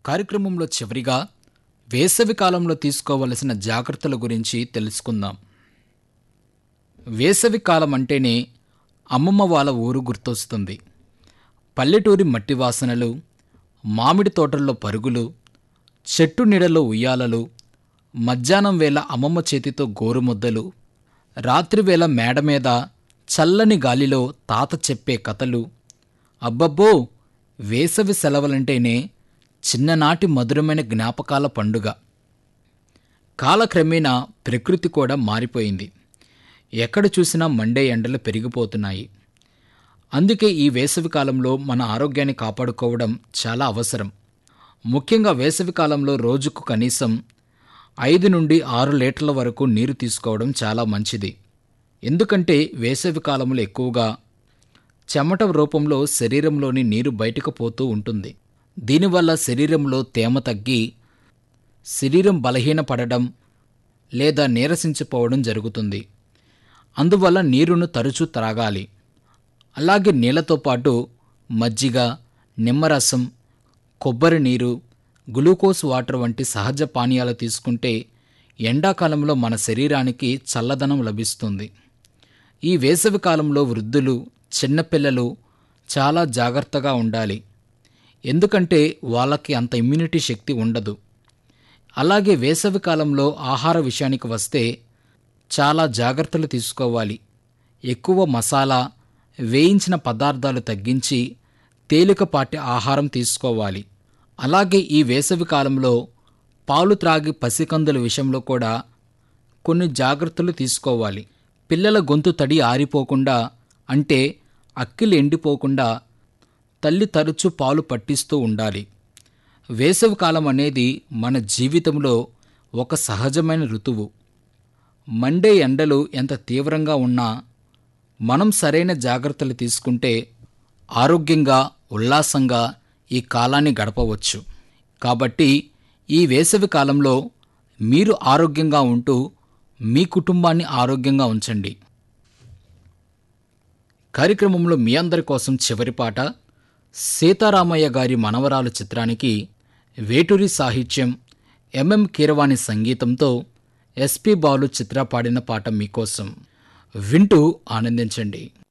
కార్యక్రమంలో చివరిగా వేసవి కాలంలో తీసుకోవలసిన జాగ్రత్తల గురించి తెలుసుకుందాం వేసవి కాలం అంటేనే అమ్మమ్మ వాళ్ళ ఊరు గుర్తొస్తుంది పల్లెటూరి మట్టి వాసనలు మామిడి తోటల్లో పరుగులు చెట్టు నీడలో ఉయ్యాలలు మధ్యాహ్నం వేళ అమ్మమ్మ చేతితో గోరుముద్దలు రాత్రివేళ మేడ మీద చల్లని గాలిలో తాత చెప్పే కథలు అబ్బబ్బో వేసవి సెలవులంటేనే చిన్ననాటి మధురమైన జ్ఞాపకాల పండుగ కాలక్రమేణా ప్రకృతి కూడా మారిపోయింది ఎక్కడ చూసినా మండే ఎండలు పెరిగిపోతున్నాయి అందుకే ఈ వేసవి కాలంలో మన ఆరోగ్యాన్ని కాపాడుకోవడం చాలా అవసరం ముఖ్యంగా వేసవి కాలంలో రోజుకు కనీసం ఐదు నుండి ఆరు లీటర్ల వరకు నీరు తీసుకోవడం చాలా మంచిది ఎందుకంటే వేసవి కాలంలో ఎక్కువగా చెమట రూపంలో శరీరంలోని నీరు బయటకు పోతూ ఉంటుంది దీనివల్ల శరీరంలో తేమ తగ్గి శరీరం బలహీనపడడం లేదా నీరసించిపోవడం జరుగుతుంది అందువల్ల నీరును తరచూ త్రాగాలి అలాగే నీళ్లతో పాటు మజ్జిగ నిమ్మరసం కొబ్బరి నీరు గ్లూకోజ్ వాటర్ వంటి సహజ పానీయాలు తీసుకుంటే ఎండాకాలంలో మన శరీరానికి చల్లదనం లభిస్తుంది ఈ వేసవి కాలంలో వృద్ధులు చిన్నపిల్లలు చాలా జాగ్రత్తగా ఉండాలి ఎందుకంటే వాళ్ళకి అంత ఇమ్యూనిటీ శక్తి ఉండదు అలాగే వేసవి కాలంలో ఆహార విషయానికి వస్తే చాలా జాగ్రత్తలు తీసుకోవాలి ఎక్కువ మసాలా వేయించిన పదార్థాలు తగ్గించి తేలికపాటి ఆహారం తీసుకోవాలి అలాగే ఈ వేసవి కాలంలో పాలు త్రాగి పసికందుల విషయంలో కూడా కొన్ని జాగ్రత్తలు తీసుకోవాలి పిల్లల గొంతు తడి ఆరిపోకుండా అంటే అక్కిలు ఎండిపోకుండా తల్లి తరచూ పాలు పట్టిస్తూ ఉండాలి వేసవి కాలం అనేది మన జీవితంలో ఒక సహజమైన ఋతువు మండే ఎండలు ఎంత తీవ్రంగా ఉన్నా మనం సరైన జాగ్రత్తలు తీసుకుంటే ఆరోగ్యంగా ఉల్లాసంగా ఈ కాలాన్ని గడపవచ్చు కాబట్టి ఈ వేసవి కాలంలో మీరు ఆరోగ్యంగా ఉంటూ మీ కుటుంబాన్ని ఆరోగ్యంగా ఉంచండి కార్యక్రమంలో మీ అందరి కోసం చివరి పాట సీతారామయ్య గారి మనవరాలు చిత్రానికి వేటూరి సాహిత్యం ఎంఎం కీరవాణి సంగీతంతో ఎస్పి బాలు చిత్ర పాడిన పాట మీకోసం వింటూ ఆనందించండి